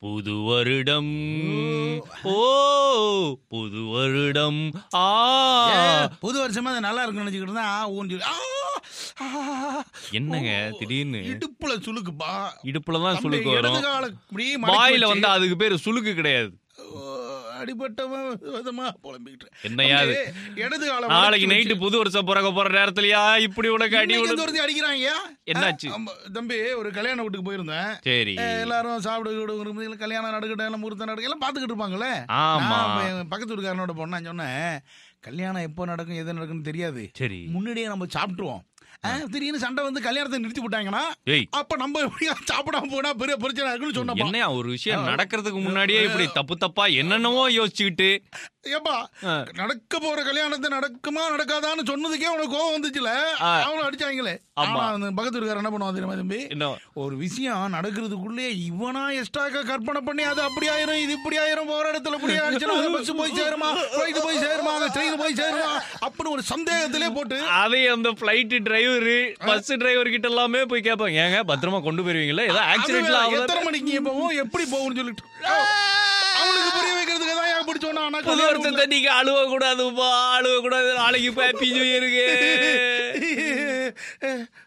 புது வருடம் ஓ புது வருடம் ஆ ஏ, புது வருஷமா அது நல்லா இருக்குன்னு நினைச்சுக்கிட்டு இருந்தா ஊன்னு சொல்லி, ஆ, ஆ, என்னங்க ஓ, திடீர்னு இடுப்புல சுளுக்குப்பா இடுப்புலதான் தம்பி, சுளுக்கு இடது வரும் காலை இப்படி மடக்கி வாயில வச்சு, வந்து அதுக்கு பேரு சுளுக்கு கிடையாது ஓ, அடிபட்டவன் விதமா புலம்பிக்கிட்டு என்னையா அது? தம்பி, இடது காலை நாளைக்கு மடக்கி நைட்டு புது வருஷம் பிறக்க போற நேரத்துலயா இப்படி உனக்கு அடி இன்னைக்கு விடு இந்த ஒருத்தி அடிக்கிறாங்க என்னாச்சு? ஆ, ஆமா, தம்பி ஒரு கல்யாண வீட்டுக்கு போயிருந்தேன் சரி ஏ, எல்லாரும் சாப்பிடு கீடு கல்யாணம் நடக்கட்டும் எல்லாம் முகூர்த்தம் நடக்க எல்லாம் பாத்துக்கிட்டு இருப்பாங்களே ஆமா நான் இப்ப என் பக்கத்து வீட்டுக்காரனோட பொண்ணா சொன்னேன் கல்யாணம் எப்போ நடக்கும் எது நடக்கும்னு தெரியாது சரி முன்னாடியே நம்ம சாப்பிட்டுருவோம் ஆ, திடீர்னு சண்டை வந்து கல்யாணத்தை நிறுத்தி விட்டாங்கன்னா ஏய் அப்ப நம்ம எப்படியா சாப்பிடாம போனா பெரிய பிரச்சனை இருக்குன்னு சொன்னப்பா என்னையா ஒரு விஷயம் நடக்கிறதுக்கு முன்னாடியே இப்படி தப்பு தப்பா என்னென்னவோ யோசிச்சுக்கிட்டு ஏப்பா ஆ. நடக்க போற கல்யாணத்தை நடக்குமா நடக்காதான்னு சொன்னதுக்கே உனக்கு கோவம் வந்துச்சுல ஆ. அவனும் அடிச்சாங்களே ஆமா. ஆனா அந்த பக்கத்து வீட்டுக்காரர் என்ன பண்ணுவான் தெரியுமா தம்பி என்ன ஒரு விஷயம் நடக்கிறதுக்குள்ளே இவனா எக்ஸ்ட்ராக்கா கற்பனை பண்ணி அது அப்படி ஆயிரும் இது இப்படி ஆயிரும் போற இடத்துல இப்படி ஆயிடுச்சுன்னா பஸ் போய் சேருமா ஃபிளைட் போய் சேருமா அங்க ட்ரெயின் போய் சேருமா அப்படின்னு ஒரு சந்தேகத்திலே போட்டு அதே அந்த பிளைட் டிரைவரு பஸ் டிரைவர் கிட்ட எல்லாமே போய் கேட்பாங்க ஏங்க பத்திரமா கொண்டு போயிருவீங்களா ஏதோ ஆக்சிடென்ட்ல அது எத்தனை ஆகுது மணிக்கு போவோம் எப்படி போகும்னு சொல்லிட்டு அவனுக்கு புரிய வைக்கிறதுக்கு தான் ஏன் பிடிச்சோன்னா ஆனா புது கல்யாணம் வருஷத்தை நீங்க அழுவ கூடாதுப்பா அழுவ கூடாது நாளைக்கு ஹாப்பி நியூ இயருக்கு உள்ள-